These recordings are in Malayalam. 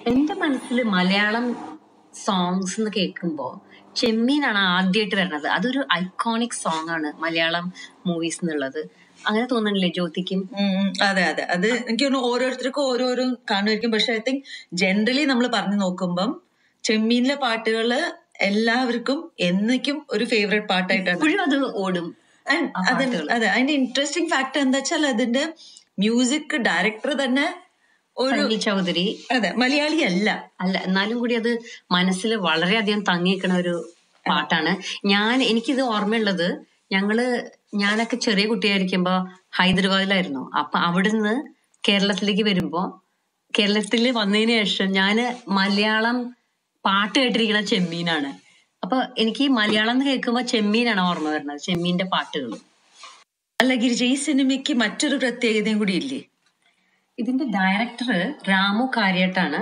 എന്റെ മനസ്സിൽ മലയാളം സോങ്സ് എന്ന് കേൾക്കുമ്പോ ചെമ്മീനാണ് ആദ്യമായിട്ട് വരുന്നത് അതൊരു ഐക്കോണിക് സോങ് ആണ് മലയാളം മൂവീസ് എന്നുള്ളത് അങ്ങനെ തോന്നുന്നില്ലേ ജ്യോതിക്കും ഉം, ഉം. അതെ അതെ അത് എനിക്ക് തോന്നുന്നു ഓരോരുത്തർക്കും ഓരോരോ കാണുമായിരിക്കും പക്ഷെ ഐ തിങ്ക് ജനറലി നമ്മൾ പറഞ്ഞു നോക്കുമ്പം ചെമ്മീനിലെ പാട്ടുകള് എല്ലാവർക്കും എന്നേക്കും ഒരു ഫേവറേറ്റ് പാട്ടായിട്ടാണ് ഇപ്പോഴും അത് ഓടും And ആ അത് പാട്ടുകള്. അതെ അതിന്റെ ഇൻട്രസ്റ്റിംഗ് ഫാക്ടർ എന്താ വെച്ചാൽ അതിന്റെ മ്യൂസിക് ഡയറക്ടർ തന്നെ ഒരു സണ്ണി ചൗധരി അതെ മലയാളി അല്ല അല്ല എന്നാലും കൂടി അത് മനസ്സിൽ വളരെയധികം തങ്ങിയിരിക്കണ ഒരു പാട്ടാണ് ഞാൻ എനിക്കിത് ഓർമ്മയുള്ളത് ഞങ്ങള് ഞാനൊക്കെ ചെറിയ കുട്ടിയായിരിക്കുമ്പോ ഹൈദരാബാദിലായിരുന്നു അപ്പൊ അവിടുന്ന് കേരളത്തിലേക്ക് വരുമ്പോ കേരളത്തിൽ വന്നതിന് ശേഷം ഞാന് മലയാളം പാട്ട് കേട്ടിരിക്കുന്ന ചെമ്മീനാണ് അപ്പൊ എനിക്ക് ഈ മലയാളം എന്ന് കേൾക്കുമ്പോ ചെമ്മീനാണ് ഓർമ്മ വരുന്നത് ചെമ്മീന്റെ പാട്ടുകൾ അല്ല ഗിരിജ ഈ സിനിമയ്ക്ക് മറ്റൊരു പ്രത്യേകതയും കൂടി ഇല്ലേ ഇതിന്റെ ഡയറക്ടർ രാമു കാര്യട്ടാണ്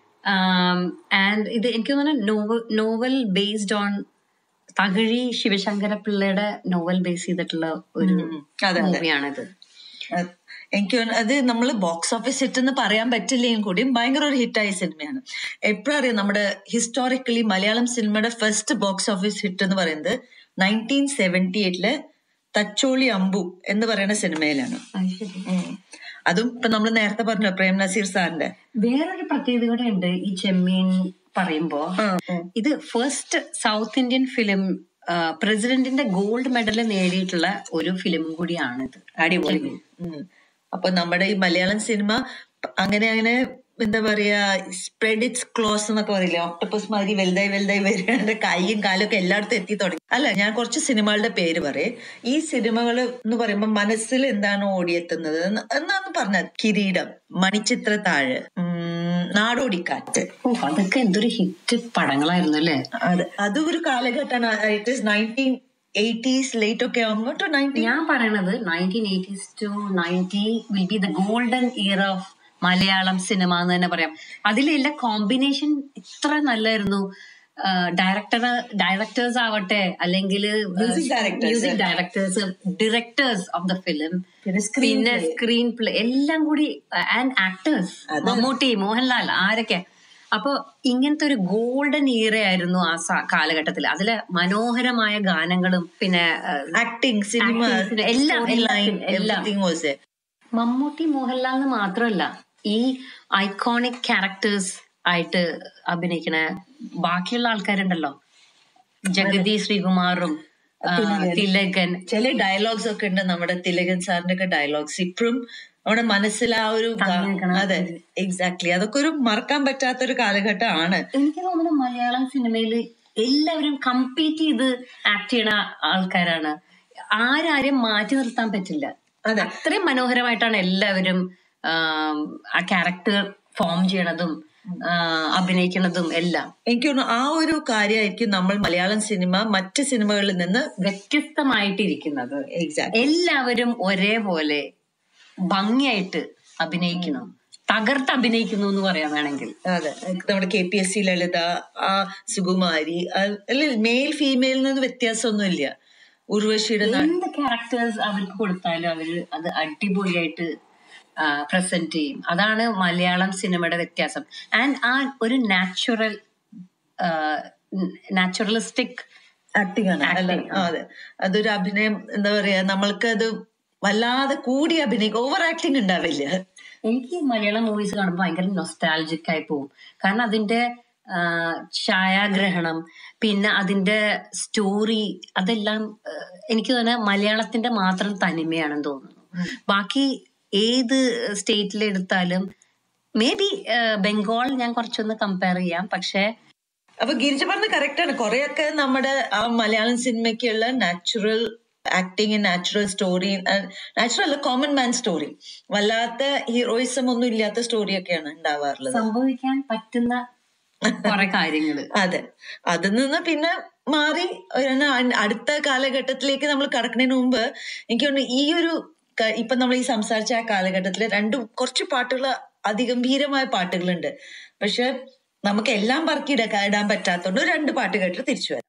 ആൻഡ് ഇത് എനിക്ക് തോന്നുന്നു novel novel based on Thakazhi Sivasankara പിള്ളയുടെ നോവൽ ബേസ് ചെയ്തിട്ടുള്ള ഒരു അതെ അതെ മൂവിയാണിത് അത് എനിക്ക് തോന്നുന്നു അത് നമ്മൾ ബോക്സ് ഓഫീസ് ഹിറ്റ് എന്ന് പറയാൻ പറ്റില്ലെങ്കിൽ കൂടിയും ഭയങ്കര ഒരു ഹിറ്റായ സിനിമയാണ് എപ്പോഴും അറിയാം നമ്മുടെ ഹിസ്റ്റോറിക്കലി മലയാളം സിനിമയുടെ ഫസ്റ്റ് ബോക്സ് ഓഫീസ് ഹിറ്റ് എന്ന് പറയുന്നത് നയൻറ്റീൻ സെവൻറ്റി എയ്റ്റില് തച്ചോളി അമ്പു എന്ന് പറയുന്ന സിനിമയിലാണ് ഉം. അതും ഇപ്പൊ നമ്മൾ നേരത്തെ പറഞ്ഞു പ്രേം നസീർ സാറിന്റെ വേറൊരു പ്രത്യേകത കൂടെ ഉണ്ട് ഈ ചെമ്മീൻ പറയുമ്പോ ഇത് ഫസ്റ്റ് സൗത്ത് ഇന്ത്യൻ ഫിലിം പ്രസിഡന്റിന്റെ ഗോൾഡ് മെഡൽ നേടിയിട്ടുള്ള ഒരു ഫിലിമും കൂടിയാണിത് അടിപൊളി ഉം. അപ്പൊ നമ്മുടെ ഈ മലയാളം സിനിമ അങ്ങനെ അങ്ങനെ എന്താ പറയാ സ്പ്രെഡ് ഇറ്റ്സ് ക്ലോസ് എന്നൊക്കെ പറയില്ലേ ഓക്ടോപ്പസ് മാതിരി വലുതായി വലുതായി വരികയാണ്ട് കൈയും കാലും ഒക്കെ എല്ലായിടത്തും എത്തി തുടങ്ങി അല്ല ഞാൻ കുറച്ച് സിനിമകളുടെ പേര് പറയേ ഈ സിനിമകൾ എന്ന് പറയുമ്പോൾ മനസ്സിൽ എന്താണ് ഓടിയെത്തുന്നത് എന്ന് എന്നാന്ന് പറഞ്ഞ കിരീടം മണിച്ചിത്ര താഴ് ഉം, നാടോടിക്കാറ്റ് ഓ അതൊക്കെ എന്തൊരു ഹിറ്റ് പടങ്ങളായിരുന്നു അല്ലേ അത് അതും ഒരു കാലഘട്ടമാണ് it is nineteen eighties late ഒക്കെ ആകുമ്പോൾ ടു നയൻറ്റീൻ ഞാൻ പറയണത് nineteen eighties to ninety will be the golden year of Malayalam cinema എന്ന് തന്നെ പറയാം അതിലെല്ലാം കോമ്പിനേഷൻ ഇത്ര നല്ലായിരുന്നു ഡയറക്ടർ ഡയറക്ടേഴ്സ് ആവട്ടെ അല്ലെങ്കിൽ Music directors. Music directors directors of the film പിന്നെ പിന്നെ സ്ക്രീൻ പ്ലേ എല്ലാം കൂടി ആൻഡ് ആക്ടേഴ്സ് മമ്മൂട്ടി മോഹൻലാൽ ആരൊക്കെ അപ്പൊ ഇങ്ങനത്തെ ഒരു ഗോൾഡൻ ആയിരുന്നു ആ സ- കാലഘട്ടത്തിൽ അതിലെ മനോഹരമായ ഗാനങ്ങളും പിന്നെ ആ, ആക്ടിങ് സിനിമ Acting, എല്ലാം, എല്ലാം, എല്ലാം. എവറിങ് വാസ് മമ്മൂട്ടി മോഹൻലാൽ എന്ന് മാത്രമല്ല ഈ ഐക്കോണിക് ക്യാരക്ടേഴ്സ് ആയിട്ട് അഭിനയിക്കണ ബാക്കിയുള്ള ആൾക്കാരുണ്ടല്ലോ ജഗതി ശ്രീകുമാറും ആ, തിലകൻ ചില ഡയലോഗ്സ് ഒക്കെ ഉണ്ട് നമ്മുടെ തിലകൻ സാറിന്റെ ഒക്കെ ഡയലോഗ്സ് ഇപ്പോഴും നമ്മുടെ മനസ്സിൽ ആ ഒരു ഗ- തങ്ങിനിൽക്കണ. അതെ എക്സാക്ട്ലി അതൊക്കെ ഒരു മറക്കാൻ പറ്റാത്ത ഒരു കാലഘട്ടമാണ് എനിക്ക് തോന്നുന്നു മലയാളം സിനിമയിൽ എല്ലാവരും കമ്പീറ്റ് ചെയ്ത് ആക്ട് ചെയ്യണ ആൾക്കാരാണ് ആരാരും മാറ്റി നിർത്താൻ പറ്റില്ല അതെ അത്രയും മനോഹരമായിട്ടാണ് എല്ലാവരും ആം, ആ ക്യാരക്ടർ ഫോം ചെയ്യണതും ആ, അഭിനയിക്കണതും എല്ലാം എനിക്ക് തോന്നുന്നു ആ ഒരു കാര്യമായിരിക്കും നമ്മൾ മലയാളം സിനിമ മറ്റ് സിനിമകളിൽ നിന്ന് വ്യത്യസ്തമായിട്ടിരിക്കുന്നത് എക്സാക്ട് എല്ലാവരും ഒരേപോലെ ഭംഗിയായിട്ട് അഭിനയിക്കണം തകർത്ത് അഭിനയിക്കുന്നു എന്ന് പറയാൻ വേണമെങ്കിൽ അതെ നമ്മുടെ K P S C Lalitha ആ സുകുമാരി അല്ല മെയിൽ ഫീമെയിൽ നിന്ന് വ്യത്യാസമൊന്നുമില്ല ഉർവശിയുടെ ന- എന്ത് ക്യാരക്ടേഴ്സ് അവർക്ക് കൊടുത്താലും അവര് അത് അടിപൊളിയായിട്ട് പ്രസന്റ് ചെയ്യും അതാണ് മലയാളം സിനിമയുടെ വ്യത്യാസം ആൻഡ് ആ ഒരു നാച്ചുറൽ നാച്ചുറലിസ്റ്റിക് ആക്ടിംഗ് ആണ് അല്ല ആ, അതെ അതൊരു അഭിനയം എന്താ പറയാ നമ്മൾക്ക് അത് വല്ലാതെ കൂടി അഭിനയിക്കും ഓവർ ആക്ടിങ് ഉണ്ടാവില്ല എനിക്ക് മലയാളം മൂവീസ് കാണുമ്പോൾ ഭയങ്കര നൊസ്റ്റാലജിക് ആയി പോകും കാരണം അതിന്റെ ആ, ഛായാഗ്രഹണം പിന്നെ അതിന്റെ സ്റ്റോറി അതെല്ലാം ആ, എനിക്ക് തോന്നുന്നത് മലയാളത്തിന്റെ മാത്രം തനിമയാണെന്ന് തോന്നുന്നു ബാക്കി ഏത് സ്റ്റേറ്റിൽ എടുത്താലും മേ ബി ബംഗാൾ ഞാൻ കുറച്ചൊന്ന് കമ്പയർ ചെയ്യാം പക്ഷെ അപ്പൊ ഗിരിജ പറഞ്ഞ കറക്റ്റ് ആണ് കുറെയൊക്കെ നമ്മുടെ ആ മലയാളം സിനിമയ്ക്കുള്ള natural acting natural story natural അല്ല കോമൺ മാൻ സ്റ്റോറി വല്ലാത്ത ഹീറോയിസം ഒന്നും ഇല്ലാത്ത സ്റ്റോറിയൊക്കെയാണ് ഉണ്ടാവാറുള്ളത് സംഭവിക്കാൻ പറ്റുന്ന കുറെ കാര്യങ്ങള് അതെ അതിൽ നിന്ന് പിന്നെ മാറി ഒരു അ- അടുത്ത കാലഘട്ടത്തിലേക്ക് നമ്മൾ കടക്കുന്നതിന് മുമ്പ് എനിക്ക് തോന്നുന്നു ഈ ഒരു ക- ഇപ്പൊ നമ്മൾ ഈ സംസാരിച്ച ആ കാലഘട്ടത്തില് രണ്ട് കുറച്ച് പാട്ടുകൾ അതിഗംഭീരമായ പാട്ടുകളുണ്ട് പക്ഷെ നമുക്ക് എല്ലാം പറക്കി ഇടാൻ പറ്റാത്തതുകൊണ്ട് രണ്ട് പാട്ട് കേട്ടിട്ട് തിരിച്ചു വരാം